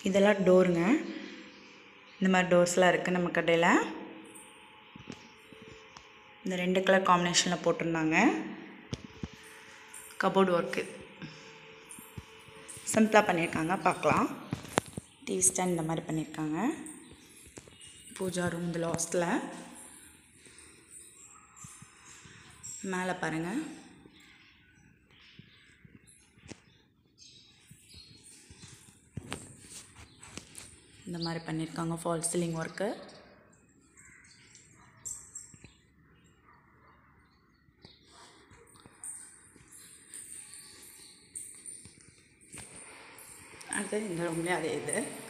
இதெல்லாம் டோருங்க இந்த மாதிரி டோர்ஸ்லாம் இருக்குது நம்ம கடையில் இந்த ரெண்டு கலர் காம்பினேஷனில் போட்டிருந்தாங்க கபோர்டு ஒர்க்கு சிம்பிளாக பண்ணியிருக்காங்க பார்க்கலாம் டிவி ஸ்டாண்ட் இந்த மாதிரி பண்ணியிருக்காங்க பூஜா ரூம் இந்த லாஸ்ட்டில் மேலே பாருங்கள் இந்த மாதிரி பண்ணியிருக்காங்க ஃபால் சீலிங் ஒர்க்கு அடுத்தது இந்த ரூம்லேயே அதே இது